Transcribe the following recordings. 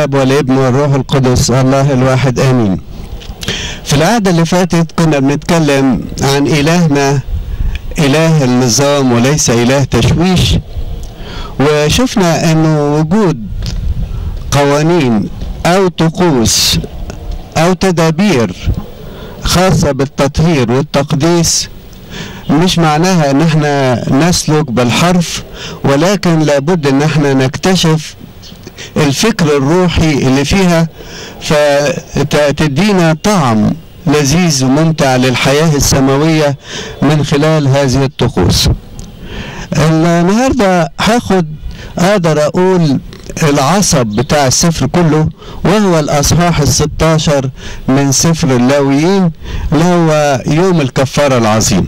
الاب والابن والروح القدس الله الواحد امين في العادة اللي فاتت كنا بنتكلم عن إلهنا إله النظام وليس إله تشويش وشفنا أنه وجود قوانين أو طقوس أو تدابير خاصة بالتطهير والتقديس مش معناها ان احنا نسلك بالحرف ولكن لابد ان احنا نكتشف الفكر الروحي اللي فيها فتدينا طعم لذيذ وممتع للحياة السماوية من خلال هذه الطقوس النهاردة هاخد اقدر اقول العصب بتاع السفر كله وهو الاصحاح الستاشر من سفر اللاويين اللي هو يوم الكفارة العظيم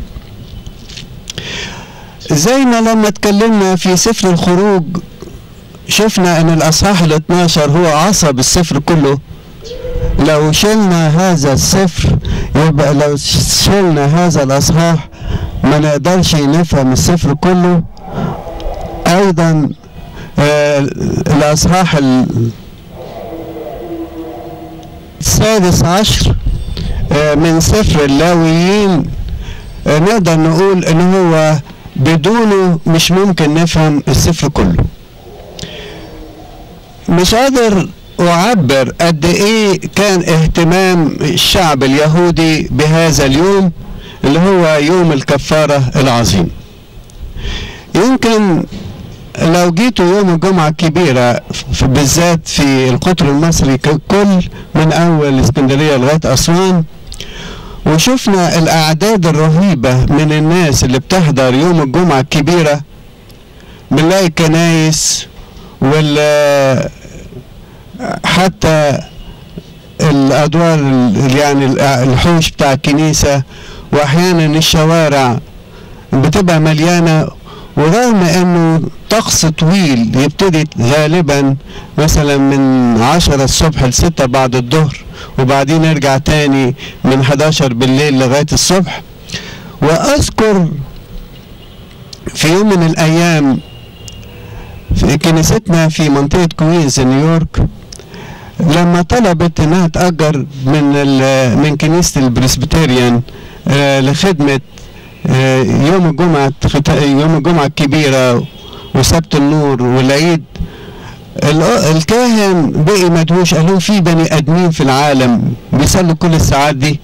زي ما لما اتكلمنا في سفر الخروج شفنا ان الاصحاح ال 12 هو عصب السفر كله لو شلنا هذا السفر يبقى لو شلنا هذا الاصحاح ما نقدرش نفهم السفر كله ايضا آه الاصحاح السادس عشر آه من سفر اللاويين آه نقدر نقول ان هو بدونه مش ممكن نفهم السفر كله مش قادر اعبر قد ايه كان اهتمام الشعب اليهودي بهذا اليوم اللي هو يوم الكفارة العظيم يمكن لو جيتوا يوم الجمعة الكبيرة بالذات في القطر المصري ككل من أول اسكندرية لغاية أسوان وشفنا الأعداد الرهيبة من الناس اللي بتحضر يوم الجمعة الكبيرة بنلاقي الكنايس وال حتى الأدوار يعني الحوش بتاع الكنيسة وأحيانا الشوارع بتبقى مليانة ورغم انه طقس طويل يبتدي غالبا مثلا من عشرة الصبح لستة بعد الظهر وبعدين يرجع تاني من 11 بالليل لغاية الصبح واذكر في يوم من الايام في كنيستنا في منطقة كوينز نيويورك لما طلبت انها تأجر من من كنيسة البرسبتيريان لخدمة يوم الجمعة يوم الجمعة الكبيرة وسبت النور والعيد الكاهن بقي مدهوش قال لهم في بني ادمين في العالم بيصلوا كل الساعات دي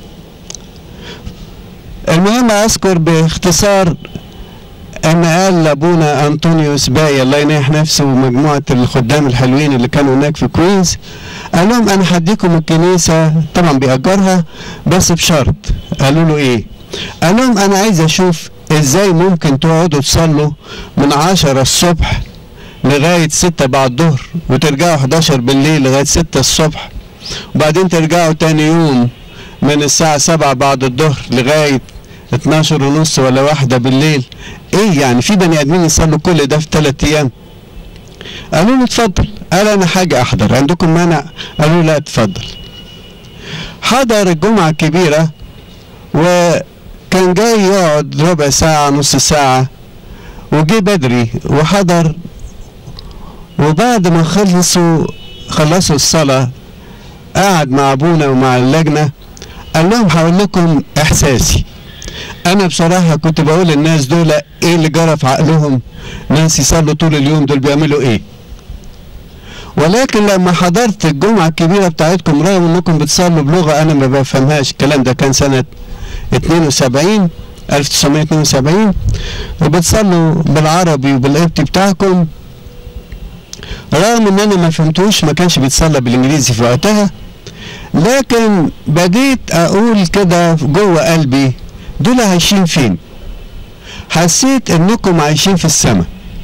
المهم اذكر باختصار ان قال لابونا انطونيوس باقي الله ينيح نفسه ومجموعه الخدام الحلوين اللي كانوا هناك في كوينز قال لهم انا هديكم الكنيسه طبعا بيأجرها بس بشرط قالوا له ايه؟ قال لهم انا عايز اشوف ازاي ممكن تقعدوا تصلوا من عشرة الصبح لغاية ستة بعد الظهر وترجعوا 11 بالليل لغاية ستة الصبح وبعدين ترجعوا تاني يوم من الساعة سبعة بعد الظهر لغاية 12 ونص ولا واحدة بالليل ايه يعني في بني ادمين يصلوا كل ده في ثلاث ايام قالوا له اتفضل قال انا حاجة احضر عندكم مانع قالوا لا اتفضل حضر الجمعة الكبيرة وكان جاي يقعد ربع ساعة نص ساعة وجي بدري وحضر وبعد ما خلصوا خلصوا الصلاة قعد مع ابونا ومع اللجنة قال لهم هقول لكم احساسي انا بصراحة كنت بقول للناس دول ايه اللي جرى في عقلهم ناس يصلوا طول اليوم دول بيعملوا ايه ولكن لما حضرت الجمعة الكبيرة بتاعتكم رغم انكم بتصلوا بلغة انا ما بفهمهاش الكلام ده كان سنة 72 1972 وبتصلوا بالعربي وبالقبطي بتاعكم رغم ان انا ما فهمتوش ما كانش بيتصلى بالانجليزي في وقتها لكن بديت اقول كده جوه قلبي دول عايشين فين حسيت انكم عايشين في السماء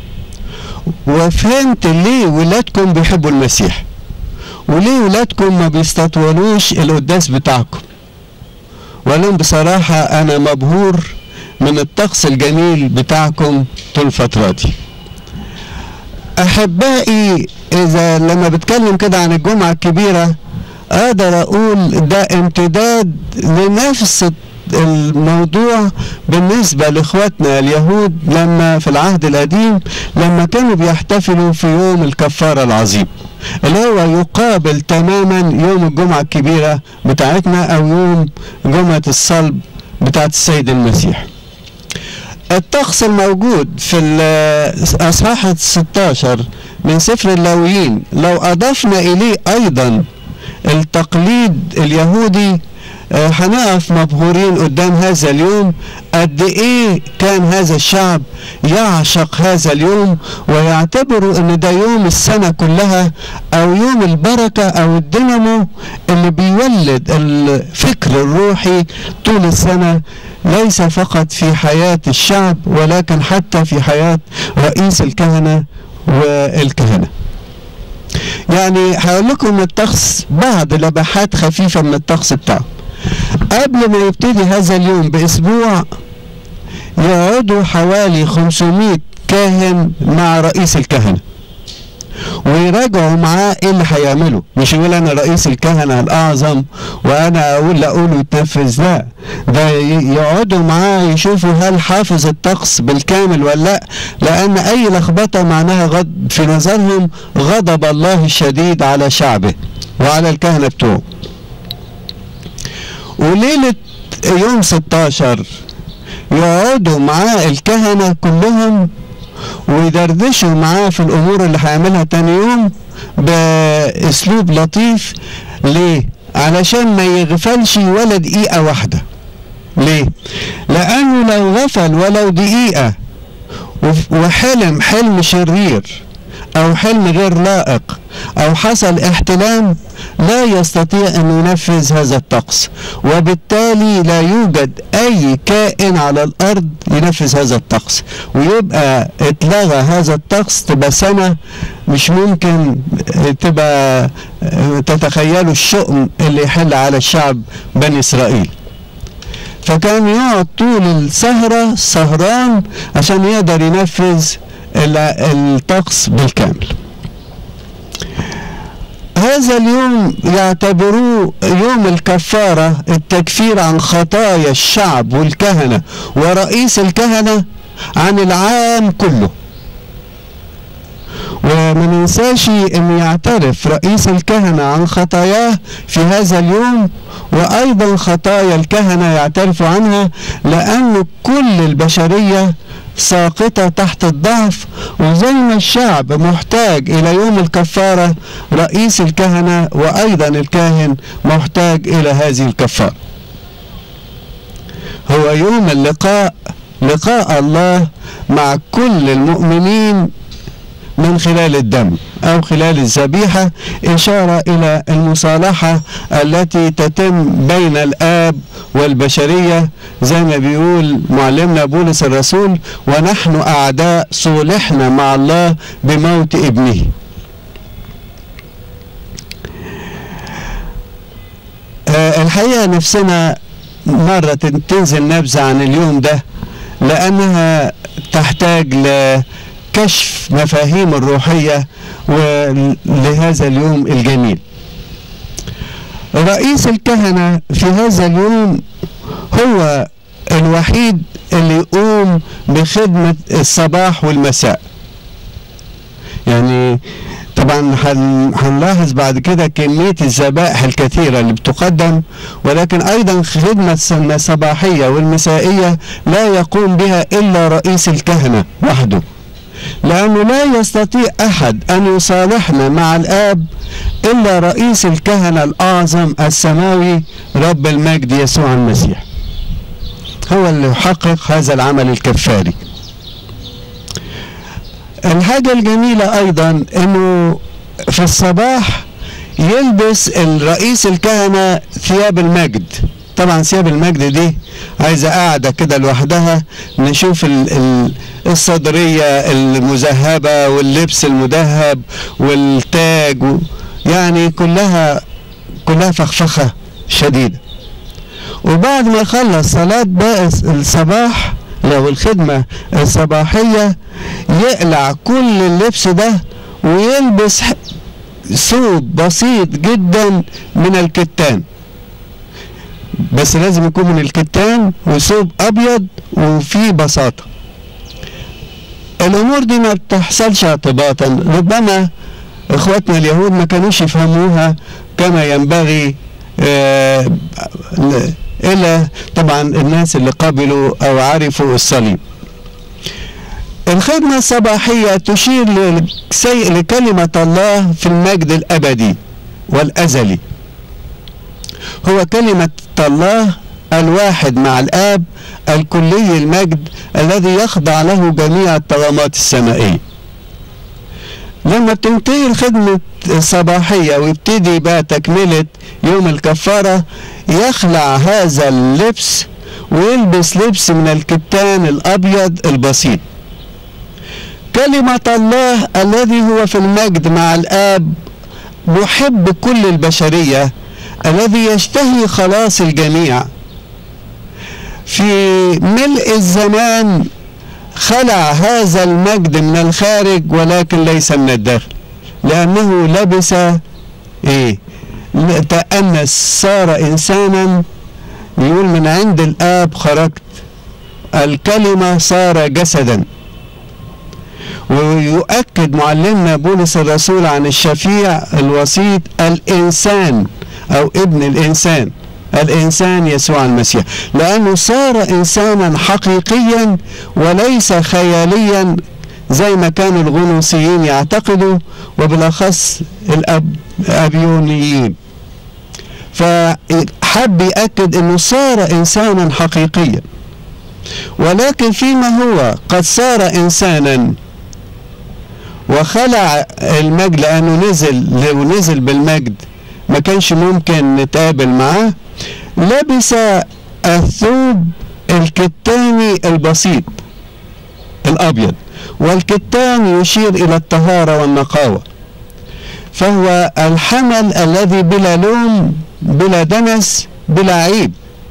وفهمت ليه ولادكم بيحبوا المسيح وليه ولادكم ما بيستطولوش القداس بتاعكم ولهم بصراحة أنا مبهور من الطقس الجميل بتاعكم طول الفترة دي أحبائي إذا لما بتكلم كده عن الجمعة الكبيرة أقدر أقول ده امتداد لنفس الموضوع بالنسبة لإخواتنا اليهود لما في العهد القديم لما كانوا بيحتفلوا في يوم الكفارة العظيم اللي هو يقابل تماما يوم الجمعة الكبيرة بتاعتنا أو يوم جمعة الصلب بتاعت السيد المسيح الطقس الموجود في الأصحاح 16 من سفر اللاويين لو أضفنا إليه أيضا التقليد اليهودي هنقف مبهورين قدام هذا اليوم قد ايه كان هذا الشعب يعشق هذا اليوم ويعتبروا ان ده يوم السنة كلها او يوم البركة او الدينامو اللي بيولد الفكر الروحي طول السنة ليس فقط في حياة الشعب ولكن حتى في حياة رئيس الكهنة والكهنة يعني هقول لكم الطقس بعض لمحات خفيفة من الطقس بتاعه قبل ما يبتدي هذا اليوم بأسبوع يقعدوا حوالي 500 كاهن مع رئيس الكهنة ويراجعوا معاه ايه اللي هيعمله مش يقول انا رئيس الكهنة الاعظم وانا اقول اقول يتنفذ لا ده يقعدوا معاه يشوفوا هل حافظ الطقس بالكامل ولا لا لان اي لخبطة معناها غض في نظرهم غضب الله الشديد على شعبه وعلى الكهنة بتوعه وليلة يوم 16 يقعدوا معاه الكهنة كلهم ويدردشوا معاه في الأمور اللي هيعملها تاني يوم بأسلوب لطيف ليه؟ علشان ما يغفلش ولا دقيقة واحدة ليه؟ لأنه لو غفل ولو دقيقة وحلم حلم شرير أو حلم غير لائق أو حصل احتلام لا يستطيع أن ينفذ هذا الطقس وبالتالي لا يوجد أي كائن على الأرض ينفذ هذا الطقس ويبقى اتلغى هذا الطقس تبقى سنة مش ممكن تبقى تتخيلوا الشؤم اللي يحل على الشعب بني إسرائيل فكان يقعد طول السهرة سهران عشان يقدر ينفذ الطقس بالكامل هذا اليوم يعتبروه يوم الكفارة التكفير عن خطايا الشعب والكهنة ورئيس الكهنة عن العام كله وما ننساش ان يعترف رئيس الكهنة عن خطاياه في هذا اليوم وايضا خطايا الكهنة يعترفوا عنها لان كل البشرية ساقطة تحت الضعف وزي ما الشعب محتاج إلى يوم الكفارة رئيس الكهنة وأيضا الكاهن محتاج إلى هذه الكفارة هو يوم اللقاء لقاء الله مع كل المؤمنين من خلال الدم أو خلال الذبيحة إشارة إلى المصالحة التي تتم بين الآب والبشرية زي ما بيقول معلمنا بولس الرسول ونحن أعداء صلحنا مع الله بموت ابنه آه الحقيقة نفسنا مرة تنزل نبذة عن اليوم ده لأنها تحتاج ل كشف مفاهيم الروحية لهذا اليوم الجميل رئيس الكهنة في هذا اليوم هو الوحيد اللي يقوم بخدمة الصباح والمساء يعني طبعا هنلاحظ بعد كده كمية الذبائح الكثيرة اللي بتقدم ولكن أيضا خدمة الصباحية والمسائية لا يقوم بها إلا رئيس الكهنة وحده لأنه لا يستطيع أحد أن يصالحنا مع الآب إلا رئيس الكهنة الأعظم السماوي رب المجد يسوع المسيح هو اللي يحقق هذا العمل الكفاري الحاجة الجميلة أيضا أنه في الصباح يلبس الرئيس الكهنة ثياب المجد طبعا ثياب المجد دي عايزة قاعدة كده لوحدها نشوف ال ال الصدرية المذهبة واللبس المذهب والتاج و يعني كلها كلها فخفخة شديدة وبعد ما يخلص صلاة باقي الصباح لو الخدمة الصباحية يقلع كل اللبس ده ويلبس ثوب بسيط جدا من الكتان بس لازم يكون من الكتان وثوب ابيض وفيه بساطه الامور دي ما بتحصلش اعتباطا ربما اخواتنا اليهود ما كانوش يفهموها كما ينبغي آه الا طبعا الناس اللي قبلوا او عرفوا الصليب الخدمة الصباحية تشير لكلمة الله في المجد الأبدي والأزلي هو كلمة الله الواحد مع الآب الكلي المجد الذي يخضع له جميع الطغمات السمائية لما تنتهي الخدمة الصباحية ويبتدي بقى تكملة يوم الكفارة يخلع هذا اللبس ويلبس لبس من الكتان الأبيض البسيط كلمة الله الذي هو في المجد مع الآب محب كل البشرية الذي يشتهي خلاص الجميع في ملء الزمان خلع هذا المجد من الخارج ولكن ليس من الداخل لأنه لبس إيه تأنس صار إنسانا يقول من عند الآب خرجت الكلمة صار جسدا ويؤكد معلمنا بولس الرسول عن الشفيع الوسيط الإنسان أو ابن الإنسان الإنسان يسوع المسيح لأنه صار إنسانا حقيقيا وليس خياليا زي ما كانوا الغنوصيين يعتقدوا وبالأخص الأبيونيين فحب يأكد أنه صار إنسانا حقيقيا ولكن فيما هو قد صار إنسانا وخلع المجد لأنه نزل لو نزل بالمجد ما كانش ممكن نتقابل معاه لبس الثوب الكتاني البسيط الأبيض والكتان يشير إلى الطهارة والنقاوة فهو الحمل الذي بلا لوم بلا دنس بلا عيب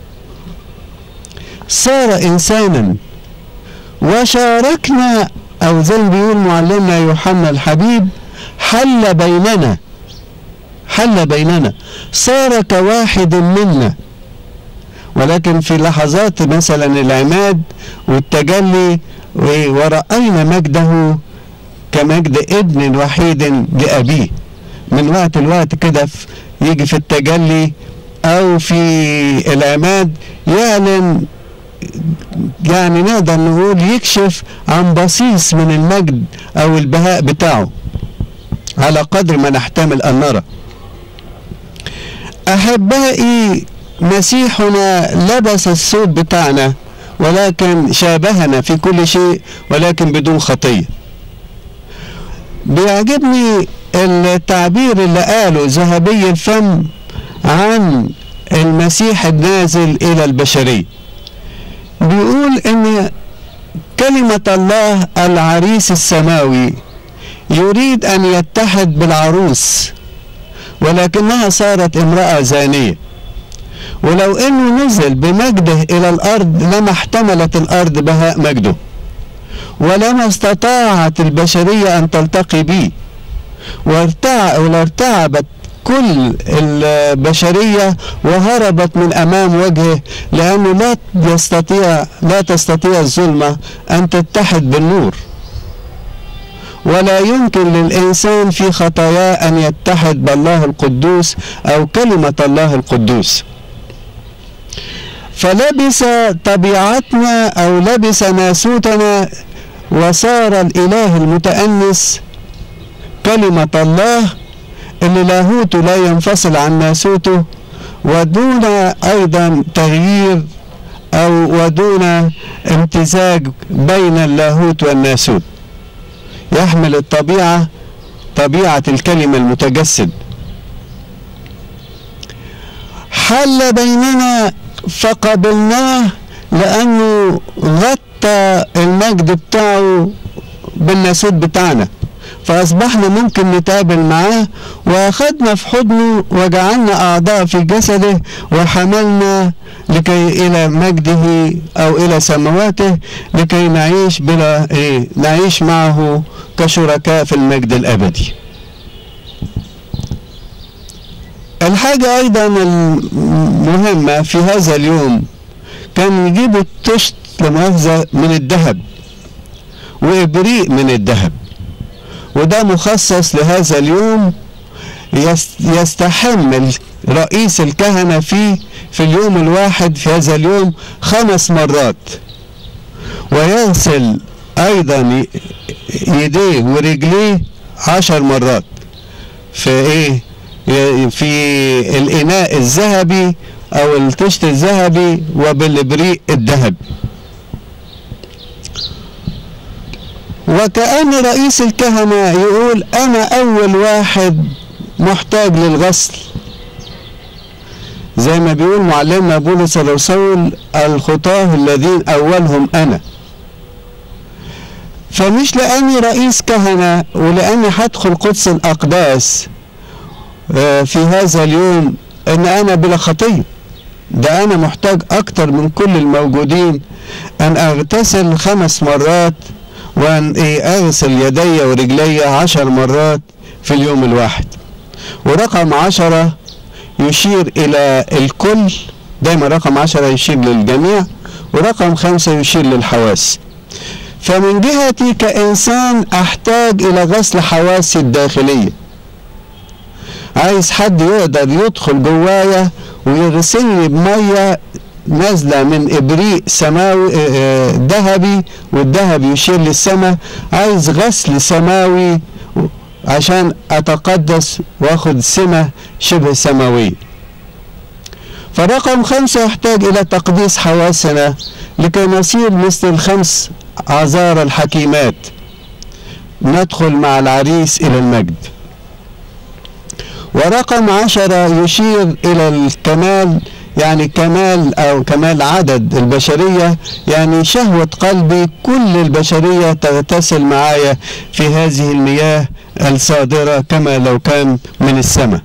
صار إنسانا وشاركنا أو زي ما بيقول معلمنا يوحنا الحبيب حل بيننا حل بيننا صار كواحد منا ولكن في لحظات مثلا العماد والتجلي ورأينا مجده كمجد ابن وحيد لأبيه من وقت لوقت كده يجي في التجلي أو في العماد يعلن يعني نقدر نقول يكشف عن بصيص من المجد أو البهاء بتاعه على قدر ما نحتمل أن نرى أحبائي مسيحنا لبس الثوب بتاعنا ولكن شابهنا في كل شيء ولكن بدون خطية بيعجبني التعبير اللي قاله ذهبي الفم عن المسيح النازل إلى البشرية بيقول إن كلمة الله العريس السماوي يريد أن يتحد بالعروس ولكنها صارت امرأة زانية ولو انه نزل بمجده الى الارض لما احتملت الارض بهاء مجده ولما استطاعت البشرية ان تلتقي به وارتع ارتعبت كل البشرية وهربت من امام وجهه لانه لا يستطيع لا تستطيع الظلمة ان تتحد بالنور ولا يمكن للإنسان في خطاياه أن يتحد بالله القدوس أو كلمة الله القدوس فلبس طبيعتنا أو لبس ناسوتنا وصار الإله المتأنس كلمة الله اللي لاهوته لا ينفصل عن ناسوته ودون أيضا تغيير أو ودون امتزاج بين اللاهوت والناسوت يحمل الطبيعة طبيعة الكلمة المتجسد حل بيننا فقبلناه لأنه غطى المجد بتاعه بالناسوت بتاعنا فأصبحنا ممكن نتقابل معاه وأخذنا في حضنه وجعلنا أعضاء في جسده وحملنا لكي إلى مجده أو إلى سماواته لكي نعيش بلا إيه نعيش معه كشركاء في المجد الأبدي الحاجة أيضا المهمة في هذا اليوم كان يجيبوا الطشت لمؤاخذة من الذهب وإبريق من الذهب وده مخصص لهذا اليوم يستحمل رئيس الكهنة فيه في اليوم الواحد في هذا اليوم خمس مرات ويغسل أيضا يديه ورجليه عشر مرات في ايه في الإناء الذهبي أو الطشت الذهبي وبالإبريق الذهبي وكأن رئيس الكهنة يقول أنا أول واحد محتاج للغسل زي ما بيقول معلمنا بولس الرسول الخطاه الذين أولهم أنا فمش لأني رئيس كهنة ولأني هدخل قدس الأقداس في هذا اليوم ان انا بلا خطيه ده انا محتاج اكتر من كل الموجودين ان اغتسل خمس مرات وان ايه اغسل يدي ورجلي عشر مرات في اليوم الواحد ورقم عشرة يشير الى الكل دايما رقم عشرة يشير للجميع ورقم خمسة يشير للحواس فمن جهتي كإنسان أحتاج إلى غسل حواسي الداخلية عايز حد يقدر يدخل جوايا ويغسلني بميه نازله من ابريق سماوي ذهبي والذهب يشير للسماء عايز غسل سماوي عشان اتقدس واخد سمه شبه سماويه فرقم خمسة يحتاج إلى تقديس حواسنا لكي نصير مثل الخمس عذار الحكيمات ندخل مع العريس إلى المجد ورقم عشرة يشير إلى الكمال يعني كمال أو كمال عدد البشرية يعني شهوة قلبي كل البشرية تغتسل معايا في هذه المياه الصادرة كما لو كان من السماء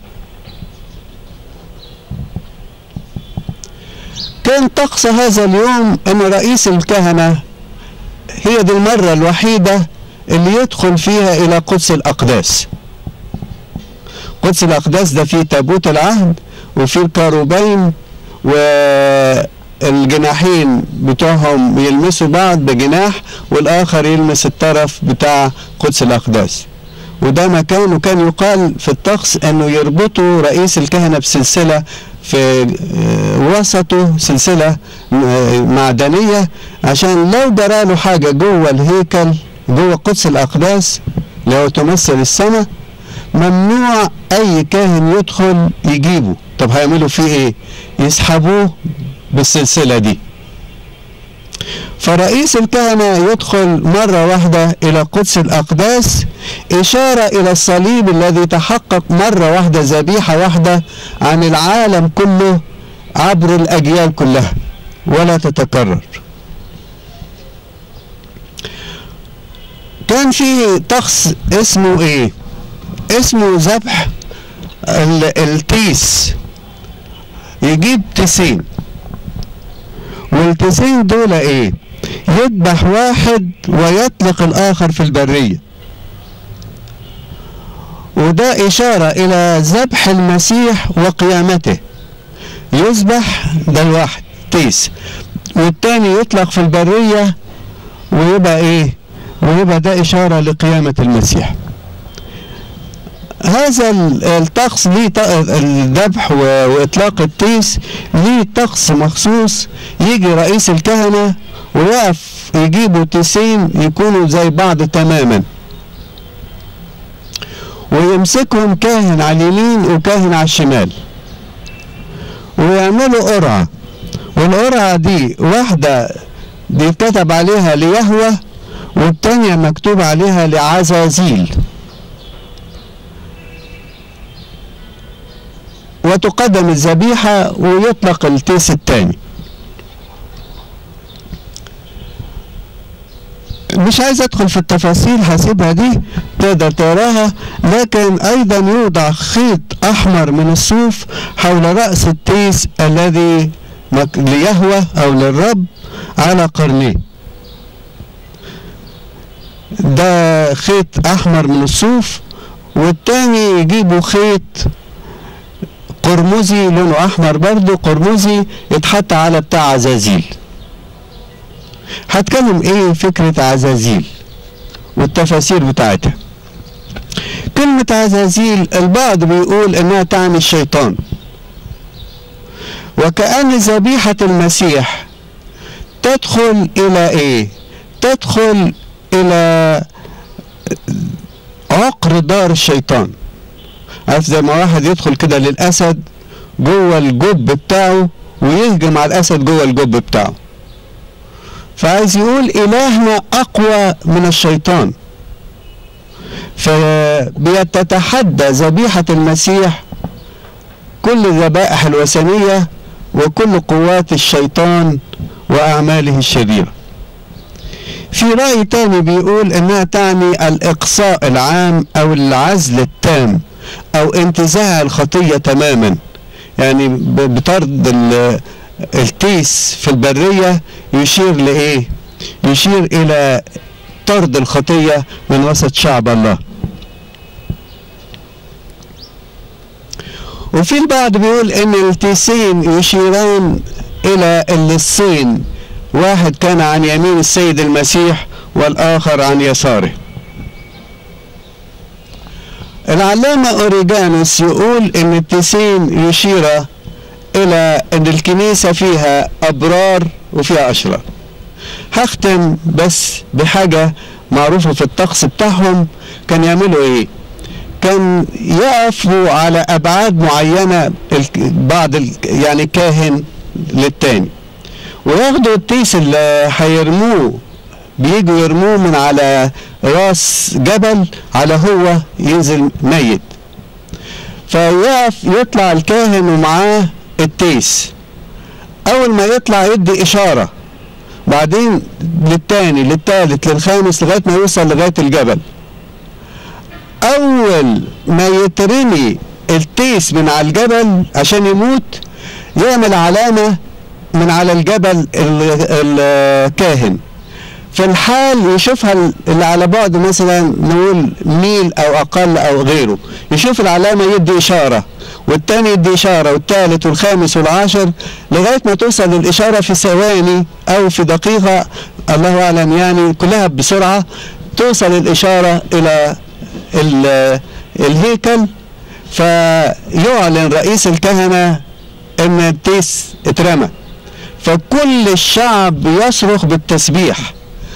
كان طقس هذا اليوم أن رئيس الكهنة هي دي المرة الوحيدة اللي يدخل فيها إلى قدس الأقداس قدس الأقداس ده فيه تابوت العهد وفيه الكاروبين والجناحين بتوعهم يلمسوا بعض بجناح والآخر يلمس الطرف بتاع قدس الأقداس وده مكان وكان يقال في الطقس انه يربطوا رئيس الكهنه بسلسله في وسطه سلسله معدنيه عشان لو جرى له حاجه جوه الهيكل جوه قدس الاقداس اللي هو تمثل السماء ممنوع اي كاهن يدخل يجيبه طب هيعملوا فيه ايه يسحبوه بالسلسله دي فرئيس الكهنة يدخل مرة واحدة إلى قدس الأقداس إشارة إلى الصليب الذي تحقق مرة واحدة ذبيحة واحدة عن العالم كله عبر الأجيال كلها ولا تتكرر كان في طقس اسمه ايه اسمه ذبح التيس يجيب تسين والتسين دول ايه يذبح واحد ويطلق الاخر في البرية وده اشارة الى ذبح المسيح وقيامته يذبح ده الواحد تيس والتاني يطلق في البرية ويبقى ايه ويبقى ده اشارة لقيامة المسيح هذا الطقس ليه الذبح واطلاق التيس ليه طقس مخصوص يجي رئيس الكهنه ويقف يجيبوا تيسين يكونوا زي بعض تماما ويمسكهم كاهن على اليمين وكاهن على الشمال ويعملوا قرعه والقرعه دي واحده بيتكتب عليها ليهوى والتانية مكتوب عليها لعزازيل وتقدم الذبيحة ويطلق التيس الثاني مش عايز ادخل في التفاصيل هسيبها دي تقدر تقراها لكن ايضا يوضع خيط احمر من الصوف حول راس التيس الذي ليهوى او للرب على قرنيه ده خيط احمر من الصوف والتاني يجيبوا خيط قرمزي لونه احمر برضه قرمزي يتحط على بتاع عزازيل هتكلم ايه فكرة عزازيل والتفاسير بتاعتها كلمة عزازيل البعض بيقول انها تعني الشيطان وكأن ذبيحة المسيح تدخل الى ايه تدخل الى عقر دار الشيطان عارف زي ما واحد يدخل كده للاسد جوه الجب بتاعه ويهجم على الاسد جوه الجب بتاعه فعايز يقول الهنا اقوى من الشيطان فبيتتحدى ذبيحة المسيح كل الذبائح الوثنية وكل قوات الشيطان وأعماله الشريرة في رأي تاني بيقول إنها تعني الإقصاء العام أو العزل التام أو انتزاع الخطية تماما يعني بطرد التيس في البرية يشير لإيه؟ يشير إلى طرد الخطية من وسط شعب الله وفي البعض بيقول ان التيسين يشيران الى اللصين واحد كان عن يمين السيد المسيح والاخر عن يساره العلامة أوريجانوس يقول إن التيسين يشير إلى إن الكنيسة فيها أبرار وفيها أشرار. هختم بس بحاجة معروفة في الطقس بتاعهم كان يعملوا إيه؟ كان يقفوا على أبعاد معينة بعض يعني كاهن للتاني وياخدوا التيس اللي هيرموه بيجوا يرموه من على راس جبل على هو ينزل ميت فيقف يطلع الكاهن ومعاه التيس اول ما يطلع يدي اشاره بعدين للتاني للتالت للخامس لغايه ما يوصل لغايه الجبل اول ما يترمي التيس من على الجبل عشان يموت يعمل علامه من على الجبل الكاهن في الحال يشوفها اللي على بعد مثلا نقول ميل او اقل او غيره يشوف العلامه يدي اشاره والتاني يدي اشاره والتالت والخامس والعاشر لغايه ما توصل الاشاره في ثواني او في دقيقه الله اعلم يعني كلها بسرعه توصل الاشاره الى الهيكل فيعلن رئيس الكهنه ان التيس اترمى فكل الشعب يصرخ بالتسبيح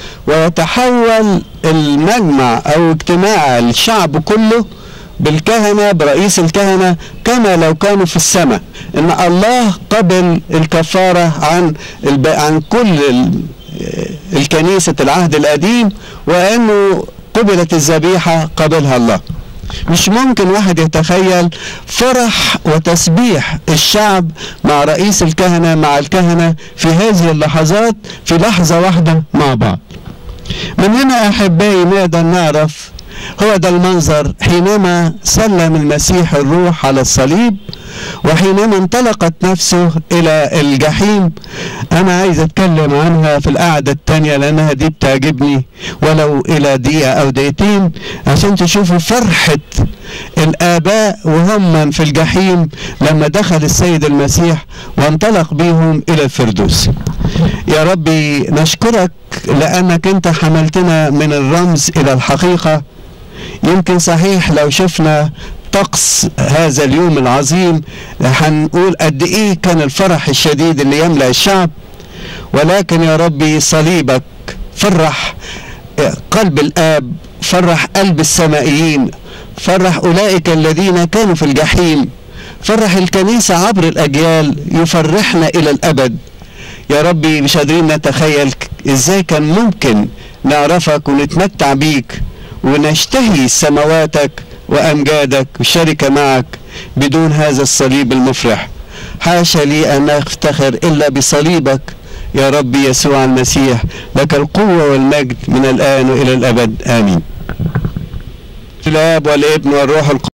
ويتحول المجمع او اجتماع الشعب كله بالكهنة برئيس الكهنة كما لو كانوا في السماء ان الله قبل الكفارة عن الب... عن كل ال... الكنيسة العهد القديم وانه قبلت الذبيحة قبلها الله مش ممكن واحد يتخيل فرح وتسبيح الشعب مع رئيس الكهنة مع الكهنة في هذه اللحظات في لحظة واحدة مع بعض من هنا أحبائي نقدر نعرف هو ده المنظر حينما سلم المسيح الروح على الصليب وحينما انطلقت نفسه إلى الجحيم أنا عايز أتكلم عنها في القعدة التانية لأنها دي بتعجبني ولو إلى دقيقة أو دقيقتين عشان تشوفوا فرحة الآباء وهم في الجحيم لما دخل السيد المسيح وانطلق بهم إلى الفردوس يا ربي نشكرك لأنك أنت حملتنا من الرمز إلى الحقيقة يمكن صحيح لو شفنا طقس هذا اليوم العظيم هنقول قد ايه كان الفرح الشديد اللي يملا الشعب ولكن يا ربي صليبك فرح قلب الاب فرح قلب السمائيين فرح اولئك الذين كانوا في الجحيم فرح الكنيسه عبر الاجيال يفرحنا الى الابد يا ربي مش قادرين نتخيل ازاي كان ممكن نعرفك ونتمتع بيك ونشتهي سماواتك وامجادك والشركه معك بدون هذا الصليب المفرح حاشا لي ان افتخر الا بصليبك يا ربي يسوع المسيح لك القوه والمجد من الان والى الابد امين الاب والابن والروح القدس